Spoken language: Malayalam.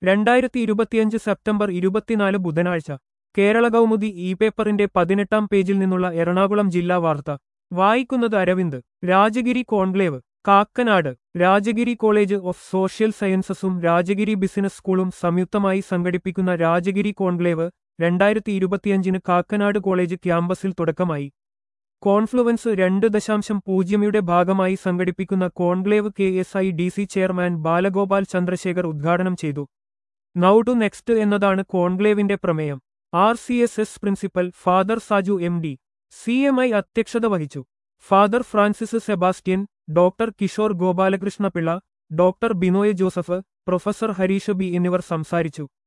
രണ്ടായിരത്തി ഇരുപത്തിയഞ്ച് സെപ്റ്റംബർ ഇരുപത്തിനാല് ബുധനാഴ്ച കേരള കൗമുദി ഇ പേപ്പറിന്റെ പതിനെട്ടാം പേജിൽ നിന്നുള്ള എറണാകുളം ജില്ലാ വാർത്ത വായിക്കുന്നത് Aravind Rajagiri conclave Kakkanad Rajagiri college of social സയൻസസും രാജഗിരി ബിസിനസ് സ്കൂളും സംയുക്തമായി സംഘടിപ്പിക്കുന്ന രാജഗിരി കോൺക്ലേവ് രണ്ടായിരത്തി ഇരുപത്തിയഞ്ചിന് കാക്കനാട് കോളേജ് ക്യാമ്പസിൽ തുടക്കമായി കോൺഫ്ലുവൻസ് രണ്ട് ദശാംശം പൂജ്യമിയുടെ ഭാഗമായി സംഘടിപ്പിക്കുന്ന conclave K S I D C chairman Balagopal Chandrasekhar ഉദ്ഘാടനം ചെയ്തു നൗ ടു നെക്സ്റ്റ് എന്നതാണ് കോൺക്ലേവിന്റെ പ്രമേയം R C S S principal father Saju M D C M I അധ്യക്ഷത വഹിച്ചു father Francis Sebastian doctor Kishore Gopalakrishnapillai doctor Binoy Joseph professor Harish B എന്നിവർ സംസാരിച്ചു